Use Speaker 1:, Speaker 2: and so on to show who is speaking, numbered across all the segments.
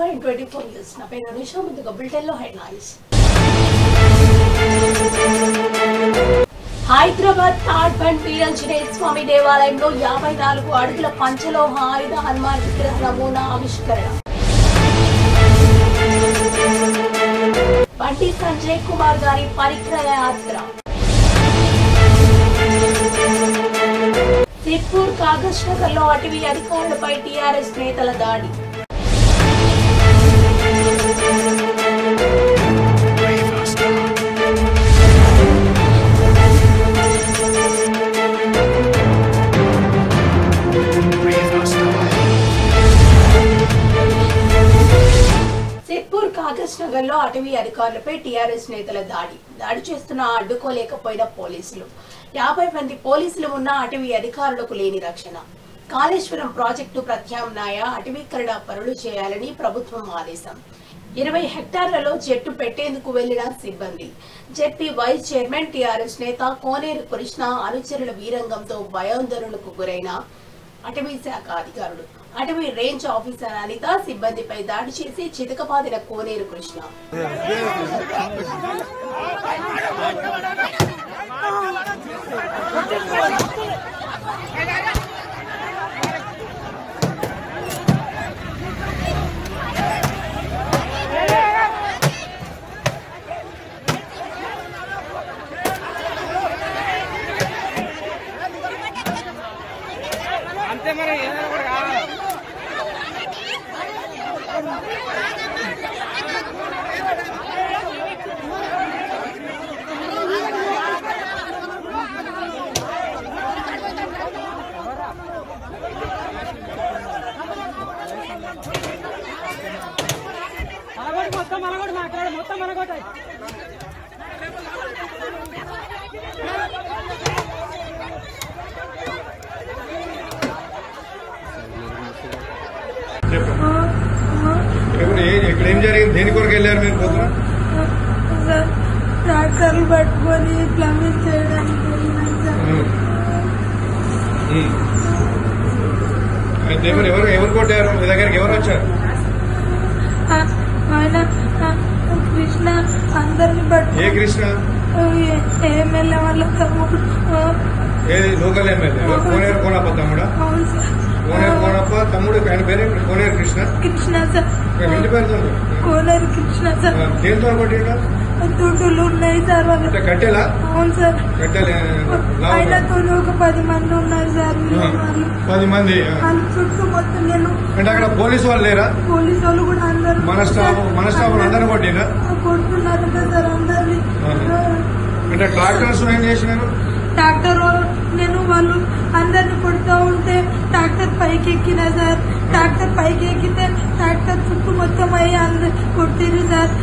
Speaker 1: ఎన్ twenty four news నా పేరు అనుష ముందుగా బులెటిన్లో headlines Hyderabad third bund Veeranjaneya Swamy దేవాలయంలో యాభై నాలుగు అడుగుల పంచలోహ ఆయుధ హనుమాన్ విగ్రహ నమూనా ఆవిష్కరణ బండి సంజయ్ కుమార్ గారి పరిక్రమ యాత్ర సిర్పూర్ కాగజ్ నగర్ లో అటవీ అధికారులపై టీఆర్ఎస్ నేతల దాడి సిర్పూర్ కాగజ్ నగర్ లో అటవీ అధికారులపై టీఆర్ఎస్ నేతల దాడి దాడి చేస్తున్న అడ్డుకోలేకపోయిన పోలీసులు యాభై మంది పోలీసులు ఉన్న అటవీ అధికారులకు లేని రక్షణ కాళేశ్వరం ప్రాజెక్టు ప్రత్యామ్నాయ అటవీకరణ పనులు చేయాలని ప్రభుత్వం ఆదేశం ఇరవై హెక్టార్లలో చెట్టు పెట్టేందుకు వెళ్లిన సిబ్బంది జెడ్పీ వైస్ చైర్మన్ టీఆర్ఎస్ నేత కోనేరు కృష్ణ అనుచరుల వీరంగంతో భయాందోళనకు గురైన అటవీ శాఖ అధికారులు అటవీ రేంజ్ ఆఫీసర్ అనిత సిబ్బందిపై దాడి చేసి చితకబాదిన కోనేరు కృష్ణ
Speaker 2: అంతే మరి ఏదైనా కూడా కావాలి మనగొట్టు మొత్తం మనగొట్టు మాట్లాడు మొత్తం మనగొట్టాయి
Speaker 3: ఇప్పుడు ఏ- ఇక్కడ ఏం జరిగింది దేని కొరకు వెళ్ళారు మీరు పొద్దున
Speaker 4: సార్ ట్రాక్టర్లు పట్టుకొని ప్లంబింగ్ చేయడానికి వెళ్ళినాం సార్
Speaker 3: ఉమ్. ఉమ్. అయితే ఎవరు ఎవరు ఎవరు కొట్టారు మీ దగ్గరికి ఎవరు వచ్చారు
Speaker 4: ఆ, ఆయన ఆ, కృష్ణ అందరిని
Speaker 3: ఏ
Speaker 4: పట్టుకొని
Speaker 3: కృష్ణ
Speaker 4: ఎమ్మెల్యే వాళ్ళ తమ్ముడు ఆ,
Speaker 3: ఏది లోకల్ ఎమ్మెల్యే కోనేరు కోనప్ప తమ్ముడా
Speaker 4: అవును సార్
Speaker 3: కోనేరు కోనప్ప తమ్ముడు ఆయన పేరు ఏంటి? కోనేరు కృష్ణ
Speaker 4: కృష్ణ సార్
Speaker 3: ఇంటి పేరు తమ్ముడు.
Speaker 4: కోనేరు కృష్ణ సార్
Speaker 3: ఆ, దేంతో కొట్టిండు
Speaker 4: దుడ్డులు ఉన్నాయి సార్ వాళ్ళు
Speaker 3: అంటే కట్టెలా
Speaker 4: అవును సార్
Speaker 3: కట్టెలే లావుగా.
Speaker 4: ఆయనతో ఒక పది మంది ఉన్నారు సార్
Speaker 3: ఆ,
Speaker 4: వాళ్ళు
Speaker 3: పది మంది ఆ.
Speaker 4: వాళ్ళ చుట్టూ మొత్తం నేను
Speaker 3: అంటే అక్కడ పోలీసు వాళ్ళు లేరా
Speaker 4: పోలీసు వాళ్ళు కూడా అందరూ
Speaker 3: మన స్టాఫ్ మన స్టాఫ్ అందరిని కొట్టిందా
Speaker 4: కొడుతున్నారు కదా సార్ అందరినీ
Speaker 3: ఆహా. అంటే ట్రాక్టర్స్ ఏం చేసినారు
Speaker 4: ట్రాక్టర్ వాళ్ళు- నేను వాళ్ళు అందరిని కొడుతూ ఉంటే ట్రాక్టర్ పైకి ఎక్కిన సార్ ట్రాక్టర్ పైకి ఎక్కితే ట్రాక్టర్ చుట్టూ మొత్తం అయ్యి అందరు కొట్టిరు సార్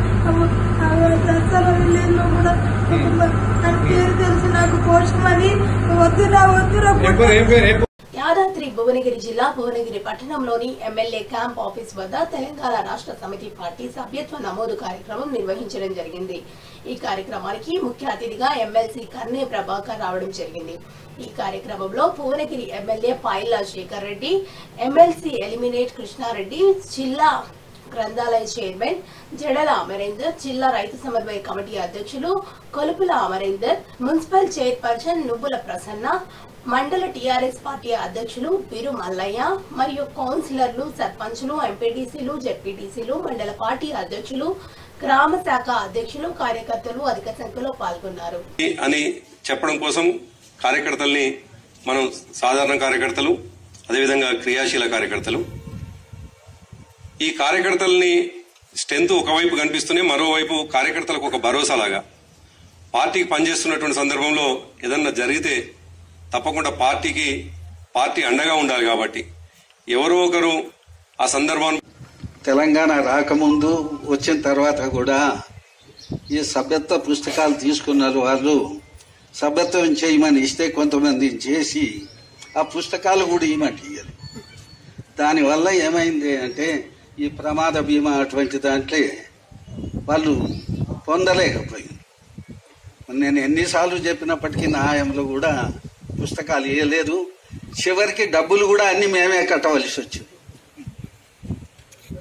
Speaker 4: దసరా విలేజ్ లో కూడా నాకు పేరు తెలుసు నాకు పోషం అని వద్దురా వద్దురా
Speaker 3: ఏం పేరు ఏం పేరు ఏం పేరు?
Speaker 1: యాదాద్రి భువనగిరి జిల్లా భువనగిరి పట్టణంలోని ఎమ్మెల్యే క్యాంప్ ఆఫీస్ వద్ద తెలంగాణ రాష్ట్ర సమితి పార్టీ సభ్యత్వ నమోదు కార్యక్రమం నిర్వహించడం జరిగింది ఈ కార్యక్రమానికి ముఖ్య అతిథిగా ఎమ్మెల్సీ కర్నే ప్రభాకర్ రావడం జరిగింది ఈ కార్యక్రమంలో భువనగిరి ఎమ్మెల్యే పాయిల్లా శేఖర్ రెడ్డి ఎమ్మెల్సీ ఎలిమినేట్ కృష్ణారెడ్డి జిల్లా గ్రంథాలయ చైర్మన్ జడల అమరేందర్ జిల్లా రైతు సమన్వయ కమిటీ అధ్యక్షులు కొలుపుల అమరేందర్ మున్సిపల్ చైర్పర్సన్ నువ్వుల ప్రసన్న మండల టీఆర్ఎస్ పార్టీ అధ్యక్షులు బిరు మల్లయ్య మరియు కౌన్సిలర్లు సర్పంచులు ఎంపీటీసీలు జెడ్పీటీసీలు మండల పార్టీ అధ్యక్షులు గ్రామ శాఖ అధ్యక్షులు కార్యకర్తలు అధిక సంఖ్యలో పాల్గొన్నారు
Speaker 5: అని చెప్పడం కోసం కార్యకర్తల్ని మనం సాధారణ కార్యకర్తలు అదేవిధంగా క్రియాశీల కార్యకర్తలు ఈ కార్యకర్తల్ని స్ట్రెంత్ ఒకవైపు కనిపిస్తూనే మరోవైపు కార్యకర్తలకు ఒక భరోసా లాగా పార్టీకి పనిచేస్తున్నటువంటి సందర్భంలో ఏదన్నా జరిగితే తప్పకుండా పార్టీకి పార్టీ అండగా ఉండాలి కాబట్టి ఎవరో ఒకరు ఆ సందర్భాన్ని
Speaker 6: తెలంగాణ రాకముందు వచ్చిన తర్వాత కూడా ఈ సభ్యత్వ పుస్తకాలు తీసుకున్నారు వాళ్ళు సభ్యత్వం చేయమని ఇస్తే కొంతమంది చేసి ఆ పుస్తకాలు కూడా ఇవ్వమంటే ఇయ్యరు దానివల్ల ఏమైంది అంటే ఈ ప్రమాద బీమా అటువంటి దాంట్లో వాళ్ళు పొందలేకపోయింది నేను ఎన్నిసార్లు చెప్పినప్పటికీ నా హయాంలో కూడా పుస్తకాలు ఇవ్వలేదు చివరికి డబ్బులు కూడా అన్ని మేమే కట్టవలసి వచ్చింది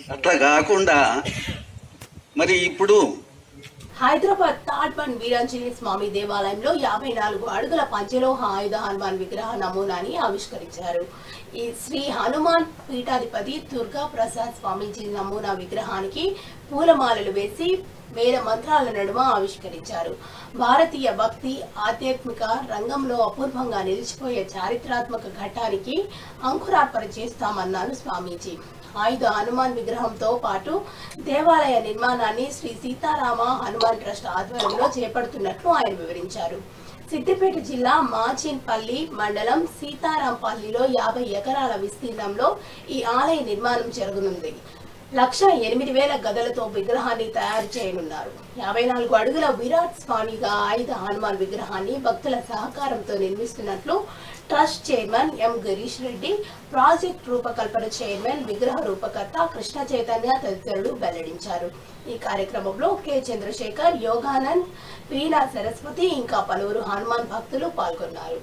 Speaker 6: అట్లా కాకుండా మరి ఇప్పుడు
Speaker 1: హైదరాబాద్ తాడ్బన్ వీరాంజనేయ స్వామి దేవాలయంలో యాభై నాలుగు అడుగుల పంచలోహ ఆయుధ హనుమాన్ విగ్రహ నమూనాని ఆవిష్కరించారు ఈ శ్రీ హనుమాన్ పీఠాధిపతి దుర్గా ప్రసాద్ స్వామీజీ నమూనా విగ్రహానికి పూలమాలలు వేసి వేల మంత్రాల నడుమ ఆవిష్కరించారు భారతీయ భక్తి ఆధ్యాత్మిక రంగంలో అపూర్వంగా నిలిచిపోయే చారిత్రాత్మక ఘట్టానికి అంకురార్పణ చేస్తామన్నారు స్వామీజీ ఆయుధ హనుమాన్ విగ్రహంతో పాటు దేవాలయ నిర్మాణాన్ని శ్రీ సీతారామ హనుమాన్ ట్రస్ట్ ఆధ్వర్యంలో చేపడుతున్నట్లు ఆయన వివరించారు సిద్దిపేట జిల్లా మాచిన్పల్లి మండలం సీతారాంపల్లిలో యాభై ఎకరాల విస్తీర్ణంలో ఈ ఆలయ నిర్మాణం జరగనుంది లక్ష ఎనిమిది వేల గదలతో విగ్రహాన్ని తయారు చేయనున్నారు యాభై నాలుగు అడుగుల విరాట్ స్వామిగా ఆయుధ హనుమాన్ విగ్రహాన్ని భక్తుల సహకారంతో నిర్మిస్తున్నట్లు trust chairman M Girish Reddy project రూపకల్పన చైర్మన్ విగ్రహ రూపకర్త కృష్ణ చైతన్య తదితరులు వెల్లడించారు ఈ కార్యక్రమంలో కె చంద్రశేఖర్ యోగానంద్ వీణా సరస్వతి ఇంకా పలువురు హనుమాన్ భక్తులు పాల్గొన్నారు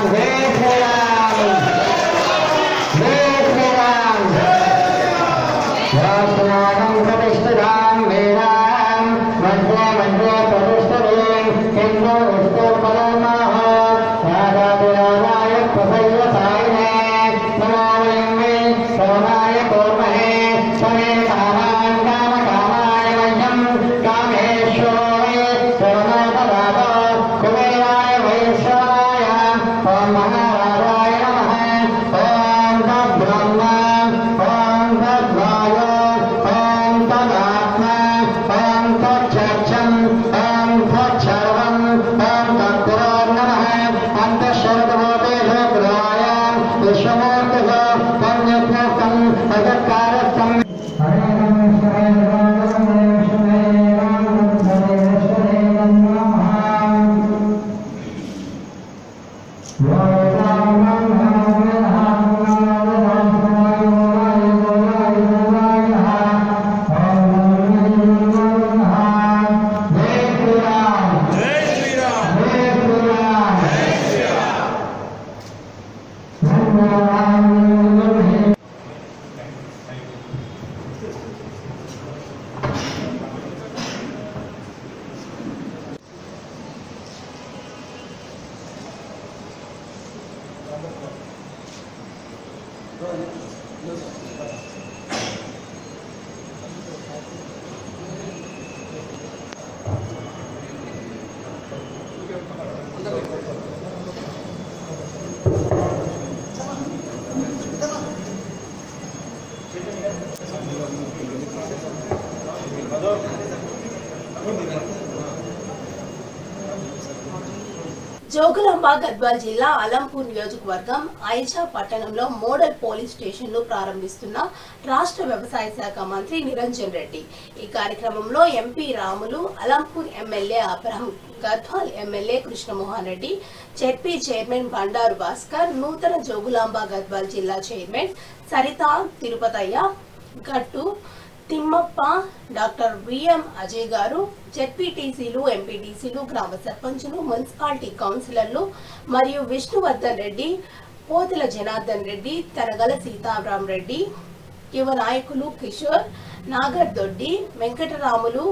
Speaker 1: జోగులాంబ గద్వాల్ జిల్లా అలంపూర్ నియోజకవర్గం ఐజా పట్టణంలో మోడల్ పోలీస్ స్టేషన్ ను ప్రారంభిస్తున్న రాష్ట్ర వ్యవసాయ శాఖ మంత్రి నిరంజన్ రెడ్డి ఈ కార్యక్రమంలో MP Ramulu Alampur MLA Abraham Gadwal MLA Krishnamohan Reddy ZP chairman Bandaru Bhaskar నూతన జోగులాంబ గద్వాల్ జిల్లా చైర్మన్ సరిత తిరుపతయ్య గట్టు తిమ్మప్ప డాక్టర్ విఎం అజయ్ గారు జెడ్పీటీసీలు ఎంపీటీసీలు గ్రామ సర్పంచులు మున్సిపాలిటీ కౌన్సిలర్లు మరియు విష్ణువర్ధన్ రెడ్డి పోతుల జనార్దన్ రెడ్డి తరగల సీతారాం రెడ్డి యువ నాయకులు కిషోర్ నాగర్ దొడ్డి వెంకటరాములు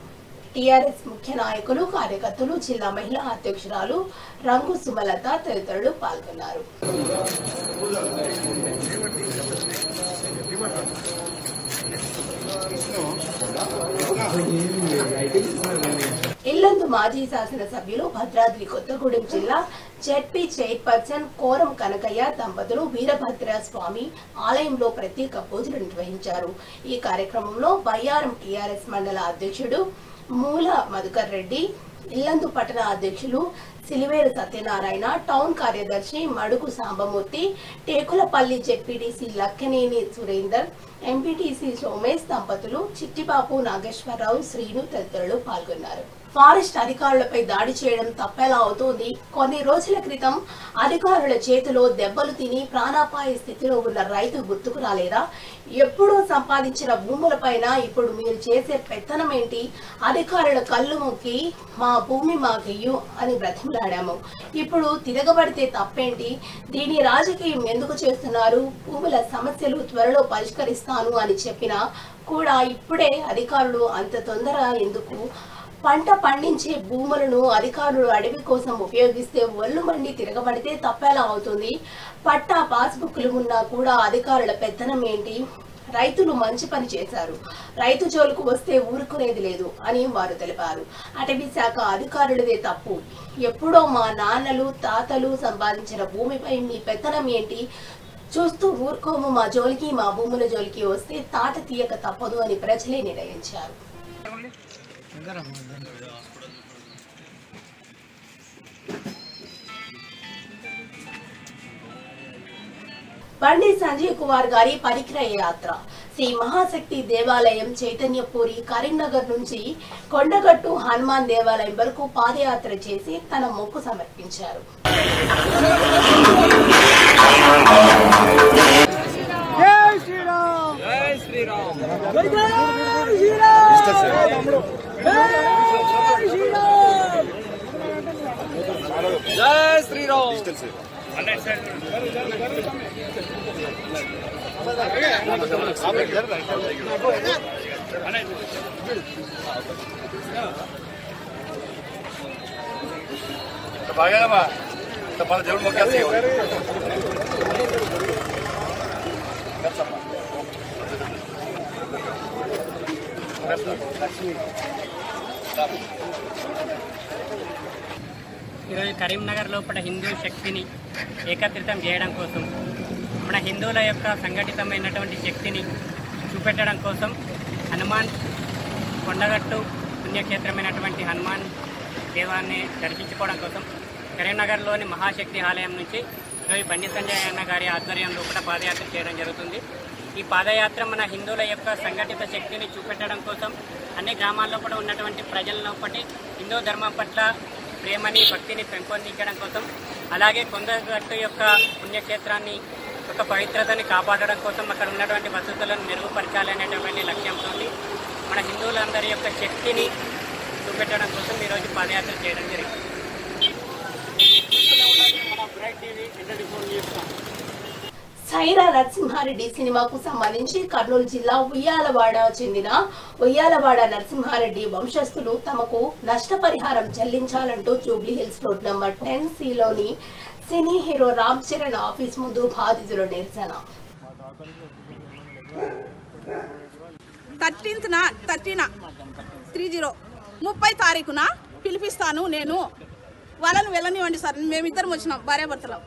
Speaker 1: టిఆర్ఎస్ ముఖ్య నాయకులు కార్యకర్తలు జిల్లా మహిళా అధ్యక్షురాలు రంగు సుమలత తదితరులు పాల్గొన్నారు ఇల్లందు మాజీ శాసనసభ్యులు భద్రాద్రి కొత్తగూడెం జిల్లా జెడ్పీ చైర్పర్సన్ కోరం కనకయ్య దంపతులు వీరభద్ర స్వామి ఆలయంలో ప్రత్యేక పూజలు నిర్వహించారు ఈ కార్యక్రమంలో బయ్యారం టీఆర్ఎస్ మండల అధ్యక్షుడు మూల మధుకర్ రెడ్డి ఇల్లందు పట్టణ అధ్యక్షులు సిలివేరు సత్యనారాయణ టౌన్ కార్యదర్శి మడుగు సాంబమూర్తి టేకులపల్లి జెడ్పీటీసీ లక్కెనేని సురేందర్ ఎంపీటీసీ సోమేష్ దంపతులు చిట్టిబాబు నాగేశ్వరరావు శ్రీను తదితరులు పాల్గొన్నారు ఫారెస్ట్ అధికారులపై దాడి చేయడం తప్పెలా అవుతోంది కొన్ని రోజుల క్రితం అధికారుల చేతిలో దెబ్బలు తిని ప్రాణాపాయ స్థితిలో ఉన్న రైతు గుర్తుకు రాలేదా ఎప్పుడో సంపాదించిన భూములపైన ఇప్పుడు మీరు చేసే పెత్తనం ఏంటి అధికారుల కళ్ళు మొక్కి మా భూమి మాకియ్యు అని బ్రతిమలాడాము ఇప్పుడు తిరగబడితే తప్పేంటి దీని రాజకీయం ఎందుకు చేస్తున్నారు భూముల సమస్యలు త్వరలో పరిష్కరిస్తాను అని చెప్పిన కూడా ఇప్పుడే అధికారులు అంత తొందర ఎందుకు పంట పండించే భూములను అధికారులు అడవి కోసం ఉపయోగిస్తే ఒళ్ళు మండి తిరగబడితే తప్పేలా అవుతుంది పట్టా పాస్బుక్లు ఉన్నా కూడా అధికారుల పెత్తనం ఏంటి రైతులు మంచి పని చేశారు రైతు జోలుకు వస్తే ఊరుకునేది లేదు అని వారు తెలిపారు అటవీ శాఖ అధికారులదే తప్పు ఎప్పుడో మా నాన్నలు తాతలు సంపాదించిన భూమిపై మీ పెత్తనం ఏంటి చూస్తూ ఊరుకోము మా జోలికి మా భూముల జోలికి వస్తే తాట తీయక తప్పదు అని ప్రజలే నిర్ణయించారు బండి సంజయ్ కుమార్ గారి పరిక్రయ యాత్ర శ్రీ మహాశక్తి దేవాలయం చైతన్యపూరి కరీంనగర్ నుంచి కొండగట్టు హనుమాన్ దేవాలయం వరకు పాదయాత్ర చేసి తన మొక్కు సమర్పించారు
Speaker 2: ఈరోజు కరీంనగర్ లోపల హిందూ శక్తిని ఏకత్రితం చేయడం కోసం మన హిందువుల యొక్క సంఘటితమైనటువంటి శక్తిని చూపెట్టడం కోసం హనుమాన్ కొండగట్టు పుణ్యక్షేత్రమైనటువంటి హనుమాన్ దేవాన్ని దర్శించుకోవడం కోసం కరీంనగర్లోని మహాశక్తి ఆలయం నుంచి ఈరోజు బండి సంజయ్ అన్న గారి ఆధ్వర్యంలో కూడా పాదయాత్ర చేయడం జరుగుతుంది ఈ పాదయాత్ర మన హిందువుల యొక్క సంఘటిత శక్తిని చూపెట్టడం కోసం అన్ని గ్రామాల్లో కూడా ఉన్నటువంటి ప్రజల లోపటి హిందూ ధర్మం పట్ల ప్రేమని భక్తిని పెంపొందించడం కోసం అలాగే కొండగట్టు యొక్క పుణ్యక్షేత్రాన్ని యొక్క పవిత్రతని కాపాడడం కోసం అక్కడ ఉన్నటువంటి వసతులను మెరుగుపరచాలి అనేటువంటి లక్ష్యంతో మన హిందువులందరి యొక్క శక్తిని చూపెట్టడం కోసం ఈరోజు పాదయాత్ర చేయడం జరిగింది మన బ్రైట్ టీవీ ఇంటర్వ్యూ చేస్తాం
Speaker 1: సైరా నరసింహారెడ్డి సినిమాకు సంబంధించి కర్నూలు జిల్లా ఉయ్యాలవాడ చెందిన ఉయ్యాలవాడ నరసింహారెడ్డి వంశస్థులు తమకు నష్టపరిహారం చెల్లించాలంటూ Jubilee Hills road number ten సిలోని cine hero Ram Charan office ముందు బాధితుల నిరసన
Speaker 7: థర్టీన్త్న థర్టీన త్రీ జీరో ముప్పై తారీఖున పిలిపిస్తాను నేను వాళ్ళని వెళ్ళనివ్వండి సార్ మేమిద్దరం వచ్చినాం భార్యాభర్తలం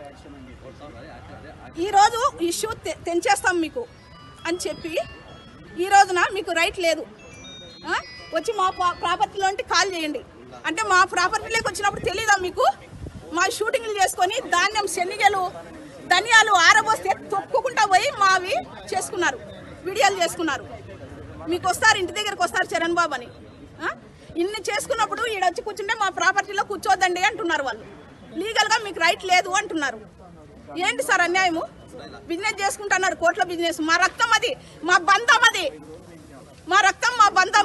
Speaker 7: ఈరోజు ఇష్యూ తె- తెంచేస్తాం మీకు అని చెప్పి ఈ రోజున మీకు రైట్ లేదు ఆ? వచ్చి మా పా- ప్రాపర్టీలోంటి కాల్ చేయండి అంటే మా ప్రాపర్టీలోకి వచ్చినప్పుడు తెలీదా మీకు మా షూటింగ్లు చేసుకొని ధాన్యం శనిగలు ధనియాలు ఆరబోస్తే తొక్కుకుంటా పోయి మావి చేసుకున్నారు వీడియోలు చేసుకున్నారు మీకు వస్తారు ఇంటి దగ్గరకు వస్తారు చరణ్ బాబు అని ఆ? ఇన్ని చేసుకున్నప్పుడు ఈడ వచ్చి కూర్చుంటే మా ప్రాపర్టీలో కూర్చోద్దండి అంటున్నారు వాళ్ళు లీగల్గా మీకు రైట్ లేదు అంటున్నారు ఏంటి సార్ అన్యాయము బిజినెస్ చేసుకుంటున్నారు కోట్ల బిజినెస్ మా రక్తం అది మా బంధం అది మా రక్తం మా బంధం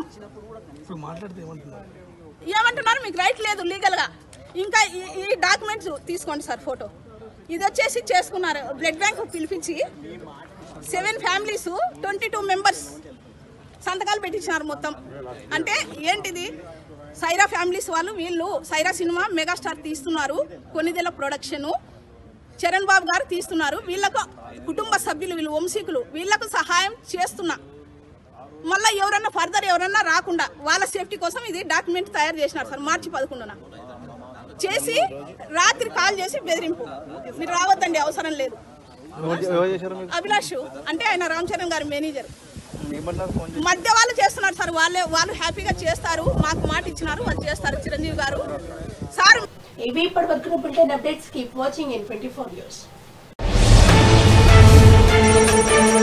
Speaker 7: ఏమంటున్నారు మీకు రైట్ లేదు లీగల్ గా ఇంకా ఈ- ఈ డాక్యుమెంట్స్ తీసుకోండి సార్ ఫోటో ఇది వచ్చేసి చేసుకున్నారు బ్లడ్ బ్యాంక్ పిలిపించి seven families twenty two members సంతకాలు పెట్టించినారు మొత్తం అంటే ఏంటిది సైరా ఫ్యామిలీస్ వాళ్ళు వీళ్ళు సైరా సినిమా మెగాస్టార్ తీస్తున్నారు కొన్నిదెల ప్రొడక్షను చరణ్ బాబు గారు తీస్తున్నారు వీళ్ళకు కుటుంబ సభ్యులు వీళ్ళు వంశీకులు వీళ్ళకు సహాయం చేస్తున్నా మళ్ళీ ఎవరన్నా ఫర్దర్ ఎవరన్నా రాకుండా వాళ్ళ సేఫ్టీ కోసం ఇది డాక్యుమెంట్ తయారు చేసినారు సార్ మార్చి పదకొండున చేసి రాత్రి కాల్ చేసి బెదిరింపు మీరు రావద్దండి అవసరం లేదు అభిలాష్ అంటే ఆయన రామ్ చరణ్ గారి మేనేజర్ మధ్య వాళ్ళు చేస్తున్నారు సార్ వాళ్ళే వాళ్ళు హ్యాపీగా చేస్తారు మాకు మాట ఇచ్చినారు వాళ్ళు చేస్తారు చిరంజీవి గారు సార్
Speaker 1: ఇవి ఇప్పటి వరకు bulletin updates keep watching in twenty four years